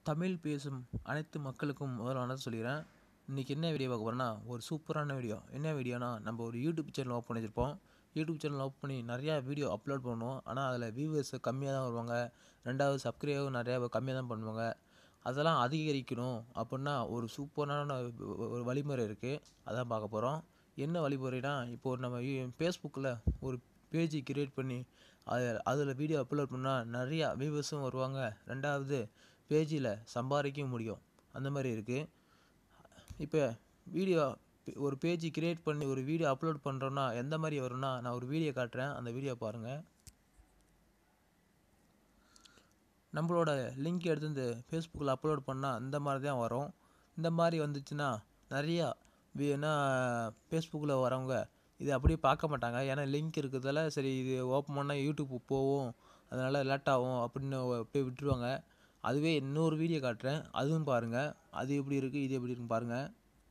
தமிழ் பேசும் அனைத்து மக்களுக்கும் முதல்ல வணக்கம் சொல்லிக்கிறேன் இன்றைக்கி என்ன வீடியோ பார்க்க போகிறேன்னா ஒரு சூப்பரான வீடியோ என்ன வீடியோனா நம்ம ஒரு யூடியூப் சேனல் ஓப்பன் பண்ணியிருப்போம் யூடியூப் சேனல் ஓப்பன் பண்ணி நிறையா வீடியோ அப்லோட் பண்ணுவோம் ஆனால் அதில் வியூவர்ஸ் கம்மியாக தான் வருவாங்க ரெண்டாவது சப்ஸ்கிரைபரும் நிறையா கம்மியாக தான் பண்ணுவாங்க அதெல்லாம் அதிகரிக்கணும் அப்படின்னா ஒரு சூப்பரான ஒரு வழிமுறை இருக்குது அதான் பார்க்க போகிறோம் என்ன வழிமுறைனா இப்போ ஒரு நம்ம ஃபேஸ்புக்கில் ஒரு பேஜ் கிரியேட் பண்ணி அது அதில் வீடியோ அப்லோட் பண்ணால் நிறையா வியூவர்ஸும் வருவாங்க ரெண்டாவது பேஜில் சம்பாதிக்க முடியும் அந்த மாதிரி இருக்குது இப்போ வீடியோ ஒரு பேஜ் கிரியேட் பண்ணி ஒரு வீடியோ அப்லோட் பண்ணுறோன்னா எந்த மாதிரி வரும்னா நான் ஒரு வீடியோ காட்டுறேன் அந்த வீடியோ பாருங்கள் நம்மளோட லிங்க் எடுத்து இந்த ஃபேஸ்புக்கில் அப்லோட் பண்ணால் இந்த மாதிரி தான் வரும் இந்த மாதிரி வந்துச்சுன்னா நிறையா ஏன்னா ஃபேஸ்புக்கில் வரவங்க இது அப்படியே பார்க்க மாட்டாங்க ஏன்னா லிங்க் இருக்கிறதால சரி இது ஓப்பன் பண்ணால் யூடியூப் போகும் அதனால் லேட் ஆகும் அப்படின்னு அப்படியே விட்டுருவாங்க அதுவே இன்னொரு வீடியோ காட்டுறேன் அதுவும் பாருங்கள் அது எப்படி இருக்குது இது எப்படி இருக்குன்னு பாருங்கள்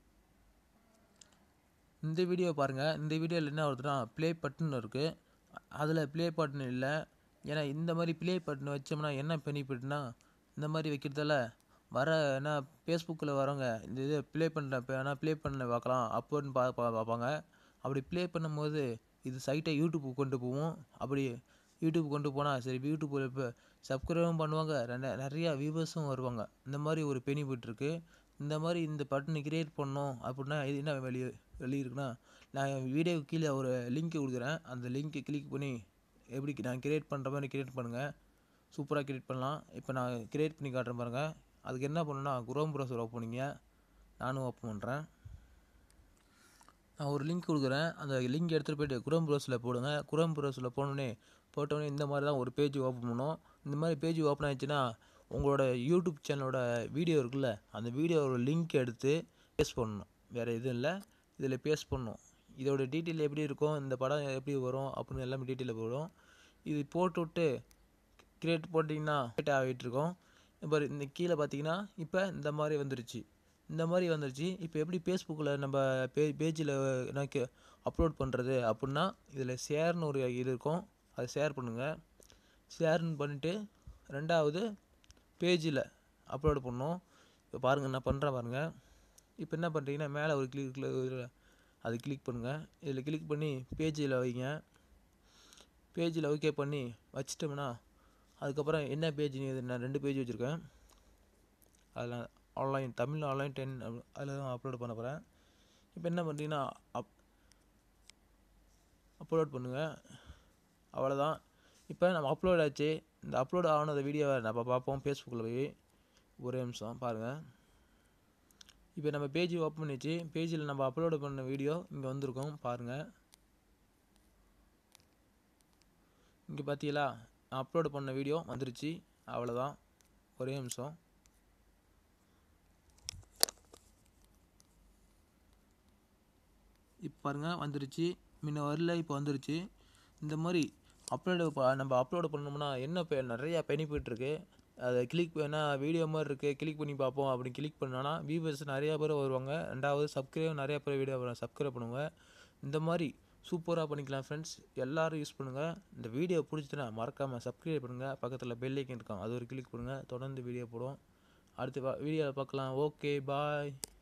இந்த வீடியோ பாருங்கள் இந்த வீடியோவில் என்ன வருதுன்னா ப்ளே பட்டன் இருக்குது அதில் ப்ளே பட்டன் இல்லை ஏன்னா இந்த மாதிரி ப்ளே பட்டன் வச்சோம்னா என்ன பெனிஃபிட்னா இந்த மாதிரி வைக்கிறதால வர என்ன ஃபேஸ்புக்கில் வரவங்க இந்த இது ப்ளே பண்ண வேணால் ப்ளே பண்ண பார்க்கலாம் அப்படின்னு பா பார்ப்பாங்க அப்படி ப்ளே பண்ணும்போது இது சைட்டை யூடியூப்புக்கு கொண்டு போவோம் அப்படி யூடியூப் கொண்டு போனால் சரி யூடியூப்பில் இப்போ சப்ஸ்கிரைபும் பண்ணுவாங்க ரெண்டு நிறையா வியூவர்ஸும் வருவாங்க இந்த மாதிரி ஒரு பெனிஃபிட் இருக்குது இந்த மாதிரி இந்த பட்டனை கிரியேட் பண்ணோம் அப்படின்னா இது என்ன வெளி வெளி இருக்குன்னா நான் வீடியோ கீழே ஒரு லிங்க் கொடுக்குறேன் அந்த லிங்க்கை கிளிக் பண்ணி எப்படி நான் கிரியேட் பண்ணுற மாதிரி கிரியேட் பண்ணுங்கள் சூப்பராக கிரியேட் பண்ணலாம் இப்போ நான் கிரியேட் பண்ணி காட்டுறேன் பாருங்கள் அதுக்கு என்ன பண்ணணும்னா குரோம் ப்ரௌசர் ஓப்பன் பண்ணிங்க நானும் ஓப்பன் பண்ணுறேன் நான் ஒரு லிங்க் கொடுக்குறேன் அந்த லிங்க் எடுத்துகிட்டு போய்ட்டு குரோம் ப்ரௌசரில் போடுங்க குரோம் ப்ரௌசரில் போனோடனே போட்டோடனே இந்த மாதிரி தான் ஒரு பேஜ் ஓப்பன் பண்ணும் இந்த மாதிரி பேஜ் ஓப்பன் ஆயிடுச்சுன்னா உங்களோட யூடியூப் சேனலோட வீடியோ இருக்குல்ல அந்த வீடியோவோட லிங்க் எடுத்து பேஸ்ட் பண்ணணும் வேறு எதுவும் இல்லை இதில் பேஸ்ட் பண்ணணும் இதோட டீட்டெயில் எப்படி இருக்கும் இந்த படம் எப்படி வரும் அப்படின்னு எல்லாமே டீட்டெயிலில் போடும் இது போட்டு விட்டு கிரியேட் போட்டிங்கன்னா கிரியேட் ஆகிட்டு இருக்கோம் இப்போ இந்த கீழே பார்த்தீங்கன்னா இப்போ இந்த மாதிரி வந்துருச்சு இந்த மாதிரி வந்துருச்சு இப்போ எப்படி ஃபேஸ்புக்கில் நம்ம பே பேஜில் எனக்கு அப்லோட் பண்ணுறது அப்படின்னா இதில் ஷேர்னு ஒரு இது இருக்கும் அதை ஷேர் பண்ணுங்கள் ஷேர்னு பண்ணிவிட்டு ரெண்டாவது பேஜில் அப்லோட் பண்ணணும் இப்போ பாருங்கள் நான் பண்ணுறேன் பாருங்கள் இப்போ என்ன பண்ணுறீங்கன்னா மேலே ஒரு கிளிக் அது கிளிக் பண்ணுங்கள் இதில் கிளிக் பண்ணி பேஜில் வைங்க பேஜில் ஓகே பண்ணி வச்சிட்டோம்னா அதுக்கப்புறம் என்ன பேஜ் நான் ரெண்டு பேஜ் வச்சுருக்கேன் அதில் ஆன்லைன் தமிழ் ஆன்லைன் டென் அதில் தான் அப்லோட் பண்ண போகிறேன் இப்போ என்ன பண்ணுறீங்கன்னா அப் அப்லோட் பண்ணுங்கள் அவ்வளோதான் இப்போ நம்ம அப்லோட் ஆச்சு இந்த அப்லோட் ஆனத வீடியோவை நம்ம பார்ப்போம் ஃபேஸ்புக்கில் போய் ஒரே நிமிஷம் பாருங்கள் இப்போ நம்ம பேஜ் ஓப்பன் பண்ணிச்சு பேஜில் நம்ம அப்லோடு பண்ண வீடியோ இங்கே வந்திருக்கோம் பாருங்கள் இங்கே பார்த்தீங்களா நான் அப்லோடு பண்ண வீடியோ வந்துருச்சு அவ்வளோதான் ஒரே நிமிஷம் இப்போ பாருங்கள் வந்துருச்சு முன்ன வரல இப்போ வந்துருச்சு இந்த மாதிரி அப்லோடு நம்ம அப்லோடு பண்ணோம்னா என்ன இப்போ நிறையா பெனிஃபிட் இருக்குது அதை கிளிக் வேணால் வீடியோ மாதிரி இருக்குது கிளிக் பண்ணி பார்ப்போம் அப்படி கிளிக் பண்ணோன்னா வியூவர்ஸ் நிறையா பேர் வருவாங்க ரெண்டாவது சப்ஸ்கிரைப் நிறையா பேர் வீடியோ சப்ஸ்கிரைப் பண்ணுவாங்க இந்த மாதிரி சூப்பராக பண்ணிக்கலாம் ஃப்ரெண்ட்ஸ் எல்லோரும் யூஸ் பண்ணுங்கள் இந்த வீடியோ பிடிச்சிதுன்னா மறக்காமல் சப்ஸ்கிரைப் பண்ணுங்கள் பக்கத்தில் பெல் ஐக்கன் இருக்கும் அது ஒரு கிளிக் பண்ணுங்கள் தொடர்ந்து வீடியோ போடும் அடுத்த வீடியோவில் பார்க்கலாம் ஓகே பாய்